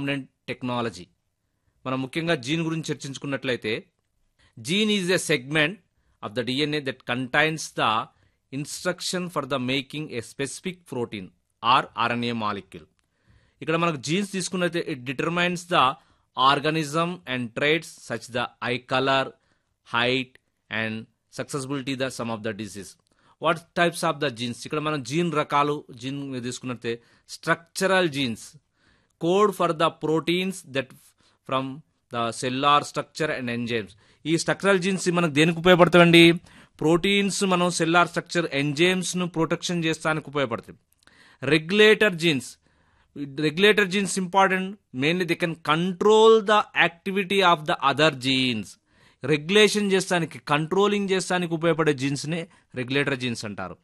Recombinant technology మనం ముఖ్యంగా gene గురించి చర్చించుకున్నట్లయితే gene is a segment of the DNA that contains the instruction for the making a specific protein or RNA molecule ఇక్కడ మనకు genes తీసుకున్నట్లయితే it determines the organism and traits such the eye colour height and susceptibility the some of the disease what types of the genes ఇక్కడ మనం gene రకాలు gene తీసుకున్నట్టే structural genes code for the proteins that from the cellular structure and enzymes ఈ structural genes మనకు దేనికి ఉపయోగపడతాయండి proteins మనం cellular structure enzymes ను ప్రొటెక్షన్ చేస్తానికి ఉపయోగపడతాయి regulator genes regulator genes important mainly they can control the activity of the other genes regulation చేస్తానికి controlling చేస్తానికి ఉపయోగపడే జీన్స్నే రెగ్యులేటర్ జీన్స్ అంటారు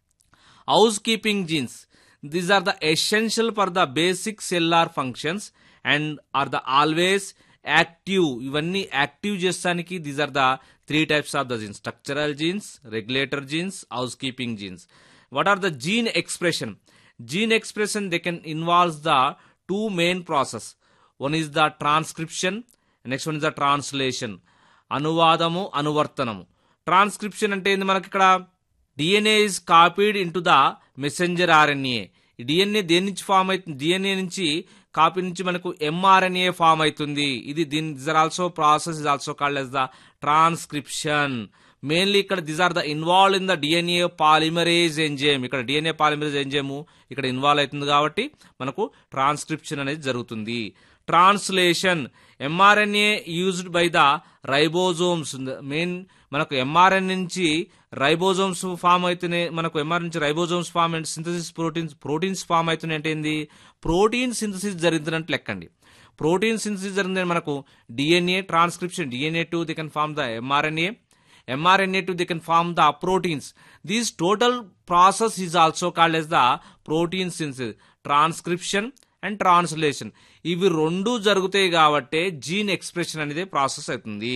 house keeping genes these are the essential for the basic cellular functions and are the always active ఇవన్నీ active చేస్తానికి these are the three types of the genes structural jeans regulator genes house keeping genes what are the gene expression gene expression they can involves the two main process one is the transcription next one is the translation అనువాదము అనువర్తనము transcription అంటే ఏంది మనకి ఇక్కడ DNA is copied into the messenger RNA DNA దేని నుంచి form అవుతుంది DNA నుంచి కాపీ నుంచి మనకు ఎంఆర్ఎన్ఏ ఫామ్ అవుతుంది ఇది దీని this are also process is also called as the transcription mainly ఇక్కడ this are the involve in the DNA polymerase enzyme ఇక్కడ డిఎన్ఏ పాలిమరేజ్ ఎంజైమ్ ఇక్కడ ఇన్వాల్వ్ అవుతుంది కాబట్టి మనకు ట్రాన్స్క్రిప్షన్ అనేది జరుగుతుంది translation mRNA used by the ribosomes main మనకు MRN నుంచి రైబోజోమ్స్ ఫామ్ అవుతున్నాయి మనకు ఎంఆర్ నుంచి ribosomes form and synthesis proteins proteins form అవుతున్నాయి అంటే ఏంది ప్రోటీన్ సింథసిస్ జరిగినట్టు లెక్కండి ప్రోటీన్ సింథసిస్ జరిగిందని మనకు DNA transcription DNA to they can form the mRNA mRNA to they can form the proteins. This total process is also called as the protein synthesis, transcription and translation ఇవి రెండు జరుగుతాయి కాబట్టే gene expression అనేది process అవుతుంది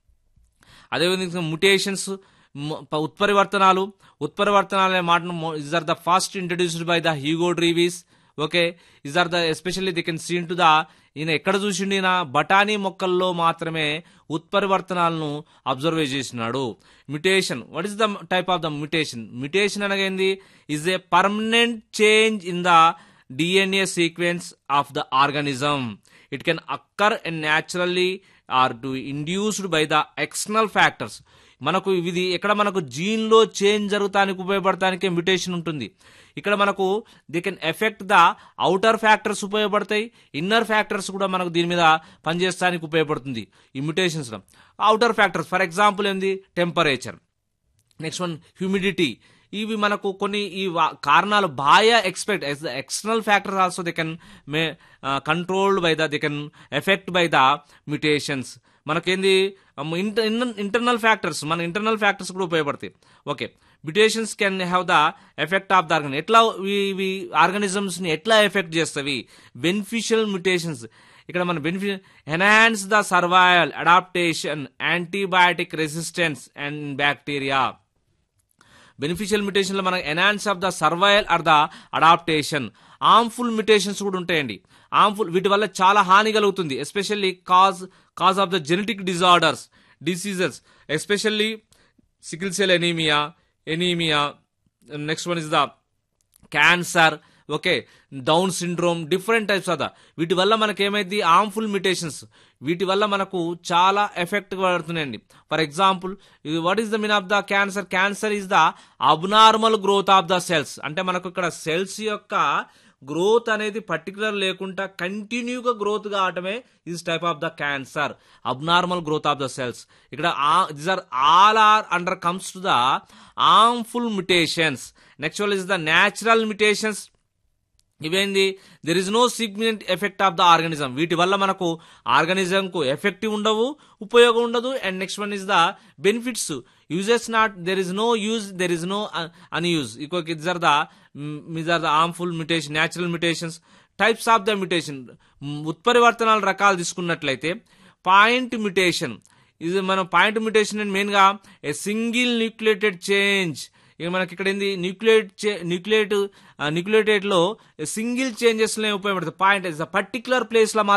అదేవిధంగా mutations ఉత్పరివర్తనాలు ఉత్పరివర్తనాలు అనే మాటను is are the first introduced by the Hugo de Vries okay is are the especially they can seen to the ఈయన ఎక్కడ చూసిండు ఈయన బఠానీ మొక్కల్లో మాత్రమే ఉత్పరివర్తనాలను అబ్జర్వ్ చేసినాడు mutation what is the type of the mutation mutation అనగా ఏంది is a permanent change in the DNA sequence of the organism it can occur and naturally or to induced by the external factors మనకు ఇది ఎక్కడ మనకు జీన్లో change జరుగుతానికి ఉపయోగపడటానికే mutation ఉంటుంది ఇక్కడ మనకు they can effect the outer factors ఉపయోగపడతాయి inner factors కూడా మనకు దీని మీద పనిచేయడానికి ఉపయోగపడుతుంది ఈ mutations outer factors for example ఏంది టెంపరేచర్ నెక్స్ట్ వన్ హ్యూమిడిటీ ఇవి మనకు కొన్ని ఈ కారణాలు బాహ్య expect external factors also they can may controlled by the they can effect by the mutations మనకేంది ఇంటర్నల్ ఫ్యాక్టర్స్ మన ఇంటర్నల్ ఫ్యాక్టర్స్ కూడా ఉపయోగపడతాయి okay mutations can have the effect of the organ ఎట్లా ఇవి ఆర్గానిజమ్స్ ని ఎట్లా ఎఫెక్ట్ చేస్తవి beneficial mutations ఇక్కడ మన బెనిఫి enhance the survival adaptation antibiotic resistance and bacteria beneficial మ్యుటేషన్లో మనకు enhance of the survival or the adaptation harmful mutations కూడా ఉంటాయండి హార్మ్ఫుల్ వీటి వల్ల చాలా హాని కలుగుతుంది especially cause cause of the genetic disorders diseases especially sickle cell anaemia anaemia next one is the cancer okay down syndrome different types of the వీటి వల్ల మనకి ఏమైంది హార్మ్ఫుల్ మ్యుటేషన్స్ వీటి వల్ల మనకు చాలా ఎఫెక్ట్ పడుతున్నాయండి for example what is the mean of the cancer cancer is the abnormal growth of the cells అంటే మనకు ఇక్కడ సెల్స్ యొక్క గ్రోత్ అనేది పర్టికులర్ లేకుండా కంటిన్యూగా గ్రోత్ కావటమే is type of the cancer abnormal growth of the cells ఇక్కడ this are all are under comes to the harmful mutations next one is the natural mutations ఇవేంది there is no significant effect of the organism వీటి వల్ల మనకు ఆర్గానిజంకు effective ఉండవు ఉపయోగం ఉండదు and next one is the benefits uses not there is no use there is no unuse ఇంకొక it's are the miss are the harmful mutation natural mutations types of the mutation ఉత్పరివర్తనాల రకాలు తీసుకున్నట్లయితే point mutation ఇది మనం point mutation and మెయిన్గా a single nucleated change ఇక మనకి ఇక్కడ ఏంది న్యూక్లియేట్ న్యూక్లియేట్ న్యూక్లియేటెడ్ లో సింగిల్ చేంజెస్ ఉపయోగపడుతుంది పాయింట్ పర్టికులర్ ప్లేస్ లో